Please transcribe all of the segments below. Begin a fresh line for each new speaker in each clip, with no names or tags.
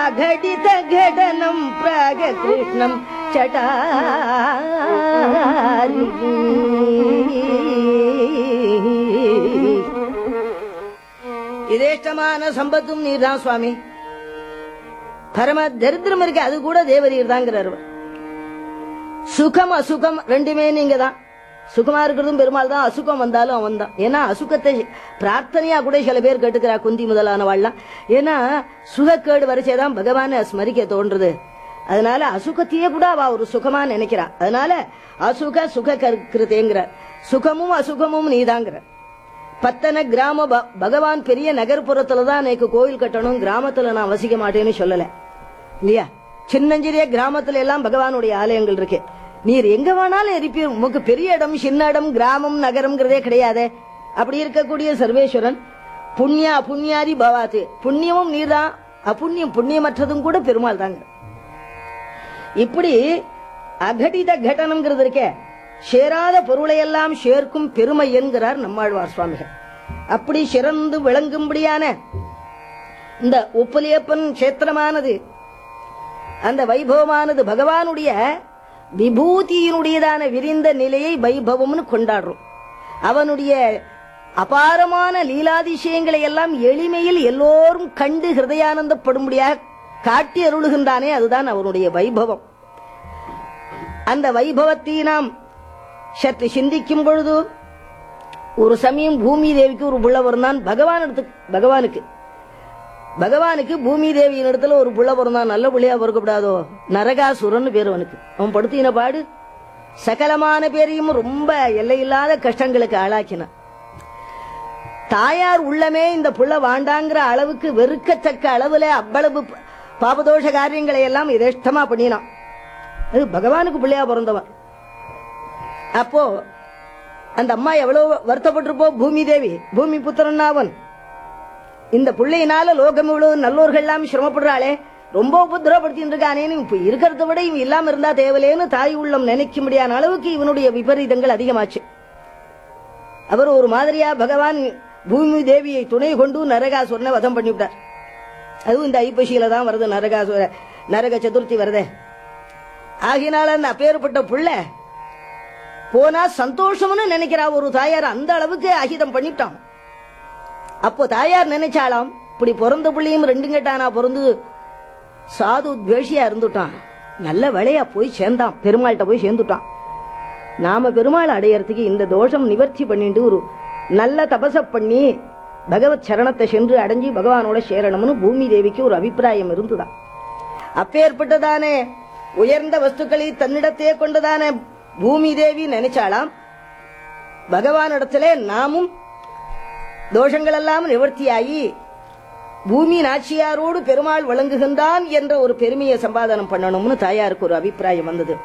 அகடித கடனம் பிராக கிருஷ்ணம் சடாரி இதேஷ்டமான சம்பத்தும் நீர்தான் சுவாமி பரம தரித்திரம் இருக்கு அது கூட தேவரீர் தாங்கிறார் அவர். சுகம் அசுகம் ரெண்டுமே நீங்க தான் சுகமா இருக்கிறதும் பெருமாள் தான் அசுகம் வந்தாலும் அவன் தான் ஏன்னா அசுகத்தை பிரார்த்தனையா கூட சில பேர் கேட்டுக்கிறா குந்தி முதலானவாள்லாம் ஏன்னா சுகக்கேடு வரிசைதான் பகவானை ஸ்மரிக்க தோன்றுது அதனால அசுகத்தையே கூட அவ ஒரு சுகமா நினைக்கிறா அதனால அசுக சுக கருக்கிறதேங்கிறார் சுகமும் அசுகமும் நீதாங்கிற பத்தன கிராம ப- பகவான் பெரிய நகர்ப்புறத்துல தான் எனக்கு கோயில் கட்டணும் கிராமத்துல நான் வசிக்க மாட்டேன்னு சொல்லல இல்லையா சின்னஞ்சிறிய கிராமத்துல எல்லாம் பகவானுடைய ஆலயங்கள் இருக்கு நீர் எங்க வேணாலும் இருப்பீர் உமக்கு பெரிய இடம் சின்ன இடம் கிராமம் நகரம்ங்கிறதே கிடையாதே அப்படி இருக்கக்கூடிய சர்வேஸ்வரன் புண்ணியா புண்ணியாரி பவாத்து புண்ணியமும் நீர்தான் அப்புண்ணியம் புண்ணியமற்றதும் கூட பெருமாள் தாங்க இப்படி அகடித கடனம்ங்கிறது இருக்கே சேராத பொருளை எல்லாம் சேர்க்கும் பெருமை என்கிறார் நம்மாழ்வார் சுவாமிகள் அப்படி சிறந்து விளங்கும்படியான இந்த உப்பலியப்பன் கஷேத்திரமானது அந்த வைபவமானது பகவானுடைய விபூதியினுடையதான விரிந்த நிலையை வைபவம்னு கொண்டாடுறோம் அவனுடைய அபாரமான லீலாதிசயங்களை எல்லாம் எளிமையில் எல்லோரும் கண்டு ஹிருதயானந்தப்படும்படியாக காட்டி அருளுகின்றானே அதுதான் அவனுடைய வைபவம் அந்த வைபவத்தை நாம் சற்று சிந்திக்கும் பொழுது ஒரு சமயம் பூமி தேவிக்கு ஒரு புள்ள பிறந்தான் பகவான் பகவானுக்கு பகவானுக்கு பூமி தேவியின் இடத்துல ஒரு புள்ள பிறந்தான் நல்ல புள்ளையா பிறக்கப்படாதோ நரகாசுரன் பேர் அவனுக்கு அவன் படுத்தின பாடு சகலமான பேரையும் ரொம்ப எல்லையில்லாத கஷ்டங்களுக்கு ஆளாக்கினான் தாயார் உள்ளமே இந்த புள்ள வாண்டாங்கிற அளவுக்கு வெறுக்கத்தக்க அளவுல அவ்வளவு ப- பாபதோஷ காரியங்களை எல்லாம் இதேஷ்டமா பண்ணினான் அது பகவானுக்கு பிள்ளையா பிறந்தவன் அப்போ அந்த அம்மா எவ்வளவு வருத்தப்பட்டிருப்போ பூமி தேவி பூமி புத்திரன் அவன் இந்த பிள்ளையினால லோகம் இவ்வளவு நல்லோர்கள் எல்லாம் சிரமப்படுறாளே ரொம்ப உபதிரவப்படுத்திட்டு இருக்கானேன்னு இப்ப இருக்கிறத விட இவன் இல்லாம இருந்தா தேவலேன்னு தாய் உள்ளம் நினைக்கும்படியான அளவுக்கு இவனுடைய விபரீதங்கள் அதிகமாச்சு அவர் ஒரு மாதிரியா பகவான் பூமி தேவியை துணை கொண்டு நரகாசுரனை வதம் பண்ணிவிட்டார் அதுவும் இந்த ஐப்பசியில தான் வருது நரகாசுர நரக சதுர்த்தி வருதே ஆகினால அந்த அப்பேற்பட்ட புள்ள போனா சந்தோஷம்னு நினைக்கிறா ஒரு தாயார் அந்த அளவுக்கு அகிதம் பண்ணிட்டான் அப்போ தாயார் நினைச்சாலாம் இப்படி பிறந்த பிள்ளையும் ரெண்டு கட்டானா பிறந்து சாது துவேஷியா இருந்துட்டான் நல்ல வேலையா போய் சேர்ந்தான் பெருமாள்கிட்ட போய் சேர்ந்துட்டான் நாம பெருமாள் அடையறதுக்கு இந்த தோஷம் நிவர்த்தி பண்ணிட்டு ஒரு நல்ல தபச பண்ணி பகவத் சரணத்தை சென்று அடைஞ்சு பகவானோட சேரணும்னு பூமி தேவிக்கு ஒரு அபிப்பிராயம் இருந்துதான் அப்பேற்பட்டதானே உயர்ந்த வஸ்துக்களை தன்னிடத்தே கொண்டதான பூமி தேவி நினைச்சாலாம் பகவானிடத்திலே நாமும் தோஷங்கள் எல்லாம் நிவர்த்தியாகி பூமி நாச்சியாரோடு பெருமாள் வழங்குகின்றான் என்ற ஒரு பெருமையை சம்பாதனம் பண்ணணும்னு தாயாருக்கு ஒரு அபிப்பிராயம் வந்தது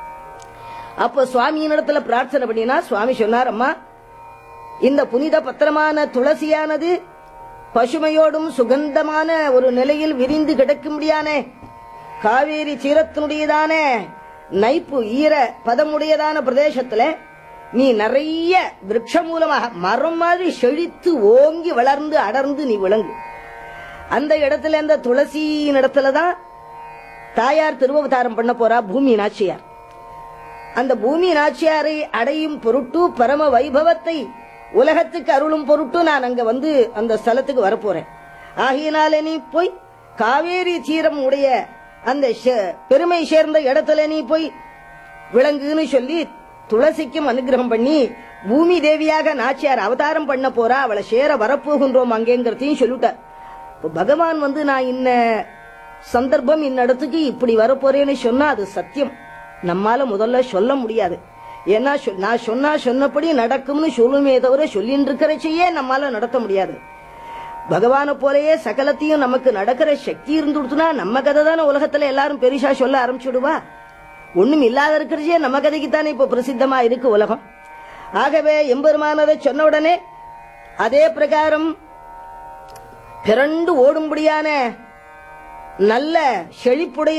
அப்போ சுவாமியினிடத்துல பிரார்த்தனை பண்ணினா சுவாமி சொன்னார் அம்மா இந்த புனித பத்திரமான துளசியானது பசுமையோடும் சுகந்தமான ஒரு நிலையில் விரிந்து கிடக்கும்படியான காவேரி தீரத்தினுடையதான நைப்பு ஈர பதமுடையதான பிரதேசத்துல நீ நிறைய விருட்சம் மூலமாக மரம் மாதிரி செழித்து ஓங்கி வளர்ந்து அடர்ந்து நீ விளங்கு அந்த இடத்துல அந்த துளசியின் இடத்துல தான் தாயார் திருவவதாரம் பண்ண போறா பூமி நாச்சியார் அந்த பூமி நாச்சியாரை அடையும் பொருட்டு பரம வைபவத்தை உலகத்துக்கு அருளும் பொருட்டு நான் அங்க வந்து அந்த ஸ்தலத்துக்கு வரப்போறேன் ஆகையினால நீ போய் காவேரி தீரம் உடைய அந்த ஷ- பெருமை சேர்ந்த இடத்துல நீ போய் விளங்குன்னு சொல்லி துளசிக்கும் அனுகிரகம் பண்ணி பூமி தேவியாக நாச்சியார் அவதாரம் பண்ண போறா அவளை சேர வரப்போகின்றோம் அங்கேங்கிறதையும் சொல்லிட்டார் இப்ப பகவான் வந்து நான் இன்ன சந்தர்ப்பம் இன்னிடத்துக்கு இப்படி வரப்போறேன்னு சொன்னா அது சத்தியம் நம்மால முதல்ல சொல்ல முடியாது ஏன்னா சொ- நான் சொன்னா சொன்னபடி நடக்கும்னு சொல்லுமே தவிர சொல்லிட்டு இருக்கிறச்சையே நம்மால நடத்த முடியாது பகவானை போலயே சகலத்தையும் நமக்கு நடக்கிற சக்தி இருந்துடுத்துனா நம்ம கதை தானே உலகத்துல எல்லாரும் பெருசா சொல்ல ஆரம்பிச்சுடுவா ஒண்ணும் இல்லாத இருக்கிறச்சே நம்ம கதைக்கு தானே இப்ப பிரசித்தமா இருக்கு உலகம் ஆகவே எம்பெருமானதை சொன்ன உடனே அதே பிரகாரம் பிறண்டு ஓடும்படியான நல்ல செழிப்புடைய